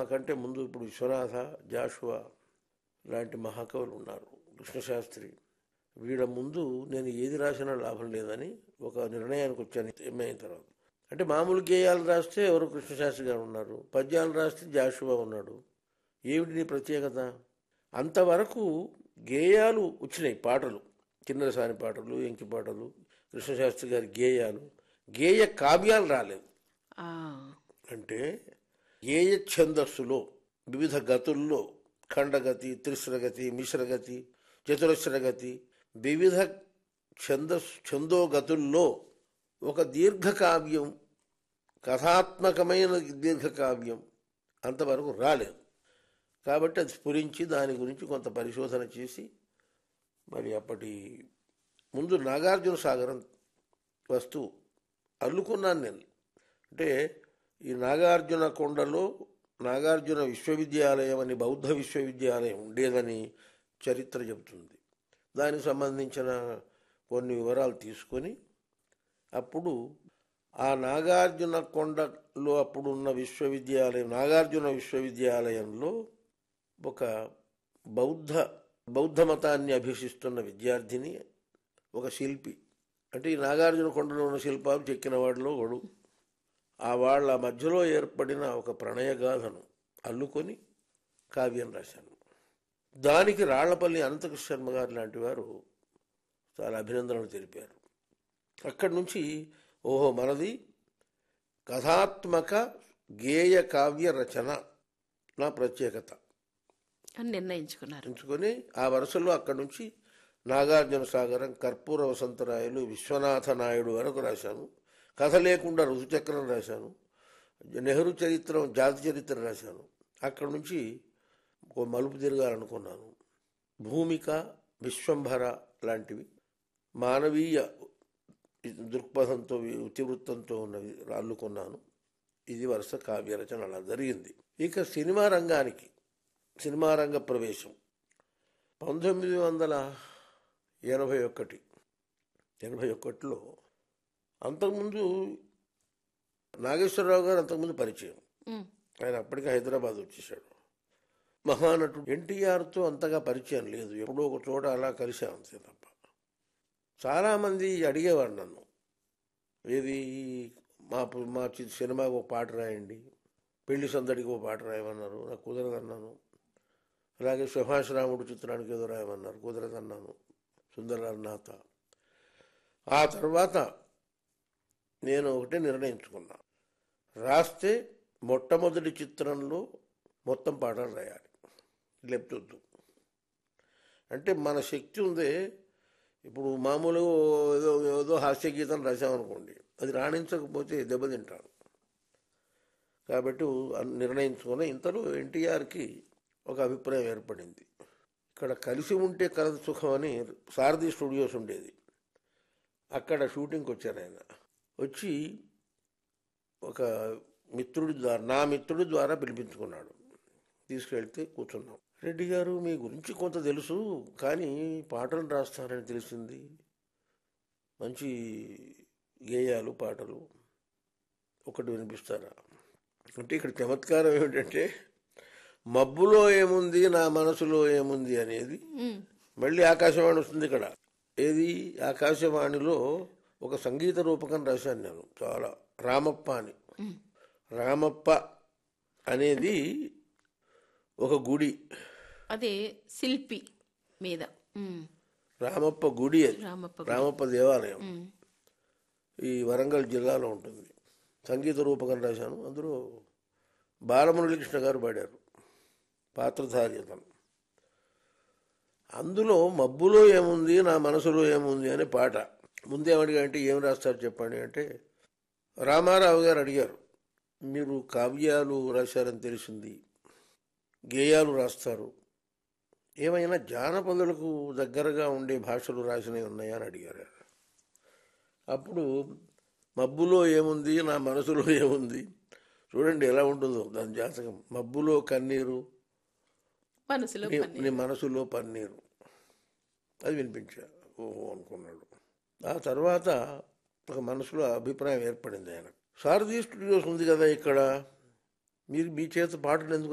నాకంటే ముందు ఇప్పుడు విశ్వనాథ జాషువా లాంటి మహాకవులు ఉన్నారు కృష్ణశాస్త్రి వీళ్ళ ముందు నేను ఏది రాసినా లాభం లేదని ఒక నిర్ణయానికి వచ్చాను ఎంఏ అయిన తర్వాత అంటే మామూలు గేయాలు రాస్తే ఎవరు కృష్ణశాస్త్రి గారు ఉన్నారు పద్యాలు రాస్తే జాషువా ఉన్నాడు ఏమిటి నీ ప్రత్యేకత అంతవరకు గేయాలు వచ్చినాయి పాటలు కిన్నెరసాని పాటలు ఎంకి పాటలు కృష్ణశాస్త్రి గారి గేయాలు గేయ కావ్యాలు రాలేదు ఆ, అంటే గేయ ఛందస్సులో వివిధ గతుల్లో ఖండగతి త్రిశ్రగతి మిశ్రగతి చతురస్రగతి వివిధ ఛందస్ ఛందోగతుల్లో ఒక దీర్ఘకావ్యం కథాత్మకమైన దీర్ఘకావ్యం అంతవరకు రాలేదు కాబట్టి అది స్ఫురించి దాని గురించి కొంత పరిశోధన చేసి మరి అప్పటి ముందు నాగార్జున సాగరం వస్తువు అల్లుకున్నాను నేను అంటే ఈ నాగార్జున కొండలో నాగార్జున విశ్వవిద్యాలయం అని బౌద్ధ విశ్వవిద్యాలయం ఉండేదని చరిత్ర చెబుతుంది దానికి సంబంధించిన కొన్ని వివరాలు తీసుకొని అప్పుడు ఆ నాగార్జున కొండలో అప్పుడున్న విశ్వవిద్యాలయం నాగార్జున విశ్వవిద్యాలయంలో ఒక బౌద్ధ బౌద్ధ మతాన్ని అభ్యసిస్తున్న విద్యార్థిని ఒక శిల్పి అంటే ఈ నాగార్జున కొండలో ఉన్న శిల్పాలు చెక్కిన వాడిలో ఒకడు ఆ వాళ్ళ మధ్యలో ఏర్పడిన ఒక ప్రణయగాథను అల్లుకొని కావ్యం రాశాను దానికి రాళ్లపల్లి అనంతకృష్ణ శర్మ గారు లాంటి వారు చాలా అభినందనలు తెలిపారు అక్కడి నుంచి ఓహో మనది కథాత్మక గేయ కావ్య రచన నా ప్రత్యేకత అని నిర్ణయించుకున్నారు ఎంచుకొని ఆ వరుసలో అక్కడి నుంచి నాగార్జున సాగరం కర్పూర వసంతరాయలు విశ్వనాథ నాయుడు వరకు రాశాను కథ లేకుండా ఋతుచక్రం రాశాను నెహ్రూ చరిత్ర జాతి చరిత్ర రాశాను అక్కడి నుంచి ఓ మలుపు తిరగాలనుకున్నాను భూమిక విశ్వంభర లాంటివి మానవీయ దృక్పథంతో ఇతివృత్తంతో ఉన్నవి అల్లుకున్నాను ఇది వరుస కావ్య రచన అలా జరిగింది ఇక సినిమా రంగానికి సినిమా రంగ ప్రవేశం పంతొమ్మిది వందల ఎనభై ఒకటి ఎనభై ఒకటిలో అంతకుముందు నాగేశ్వరరావు గారు అంతకుముందు పరిచయం ఉమ్, ఆయన అప్పటికే హైదరాబాద్ వచ్చేసాడు మహానటుడు ఎన్టీఆర్తో అంతగా పరిచయం లేదు ఎప్పుడో ఒక చోట అలా కలిసాం అంతే తప్ప చాలామంది అడిగేవాడు నన్ను ఏది మా పు- మా చి- సినిమాకి ఒక పాట రాయండి పెళ్లి సందడికి ఒక పాట రాయమన్నారు నాకు కుదరదన్నాను అలాగే సుభాష్ రాముడు చిత్రానికి ఏదో రాయమన్నారు కుదరదన్నాను సుందరనాథ ఆ తర్వాత నేను ఒకటే నిర్ణయించుకున్నా రాస్తే మొట్టమొదటి చిత్రంలో మొత్తం పాటలు రాయాలి లేపుతొద్దు అంటే మన శక్తి ఉందే ఇప్పుడు మామూలుగా ఏదో ఏదో హాస్య గీతం రాసామనుకోండి అది రాణించకపోతే దెబ్బతింటాడు కాబట్టి అన్- నిర్ణయించుకుని ఇంతలో ఎన్టీఆర్కి ఒక అభిప్రాయం ఏర్పడింది ఇక్కడ కలిసి ఉంటే కలదు సుఖం అని సారథి స్టూడియోస్ ఉండేది అక్కడ షూటింగ్కి వచ్చారు ఆయన వచ్చి ఒక మిత్రుడి ద్వారా నా మిత్రుడి ద్వారా పిలిపించుకున్నాడు తీసుకెళ్తే కూర్చున్నాం రెడ్డి గారు మీ గురించి కొంత తెలుసు కానీ పాటలు రాస్తారని తెలిసింది మంచి గేయాలు పాటలు ఒకటి వినిపిస్తారా అంటే ఇక్కడ చమత్కారం ఏమిటంటే మబ్బులో ఏముంది నా మనసులో ఏముంది అనేది ఉమ్, మళ్ళీ ఆకాశవాణి వస్తుంది ఇక్కడ ఏది ఆకాశవాణిలో ఒక సంగీత రూపకం రాశాను నేను చాలా రామప్ప అని రామప్ప అనేది ఒక గుడి అదే శిల్పి మీద ఉమ్, రామప్ప గుడి అది రామప్ప గుడి. రామప్ప దేవాలయం ఉమ్, ఈ వరంగల్ జిల్లాలో ఉంటుంది సంగీత రూపకం రాశాను అందులో బాలమురళీకృష్ణ గారు పాడారు పాత్రధారి అతను అందులో మబ్బులో ఏముంది నా మనసులో ఏముంది అనే పాట ముందేమడిగా అంటే ఏం రాస్తారు చెప్పండి అంటే రామారావు గారు అడిగారు మీరు కావ్యాలు రాశారని తెలిసింది గేయాలు రాస్తారు ఏమైనా జానపదులకు దగ్గరగా ఉండే భాషలు రాసినవి ఉన్నాయా అని అడిగారు అప్పుడు మబ్బులో ఏముంది నా మనసులో ఏముంది చూడండి ఎలా ఉంటుందో దాని జాతకం మబ్బులో కన్నీరు మనసులో నీ- పన్నీరు. నీ మనసులో పన్నీరు అది వినిపించా ఓహో అనుకున్నాడు ఆ తర్వాత ఒక మనసులో అభిప్రాయం ఏర్పడింది ఆయన సారథి స్టూడియోస్ ఉంది కదా ఇక్కడ మీరు మీ చేత పాటలు ఎందుకు